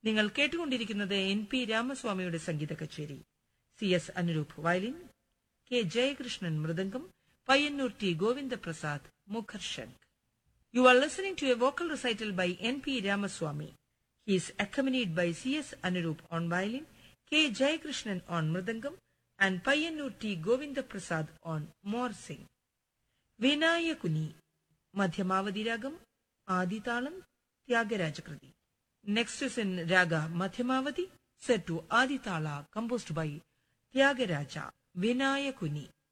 നിങ്ങൾ കേട്ടുകൊണ്ടിരിക്കുന്നത് N P രാമസ്വാമിയുടെ സംഗീത കച്ചേരി C S Anuroop violin K Jayakrishnan മൃദംഗം പയ്യന്നൂർ ടി ഗോവിന്ദപ്രസാദ് മുഖർശങ്ക് You are listening to a vocal recital by N.P. Ramaswamy. He is accompanied by C.S. Anurup on violin, K. Jayakrishnan on mridangam, and Payanur T. Govinda Prasad on morsing. Vinayakuni, Madhyamavadi Ragam, Aditalam, Tyagarajakruti. Next is in Raga Madhyamavadi, set to Aditala, composed by Tyagaraja, Vinayakuni.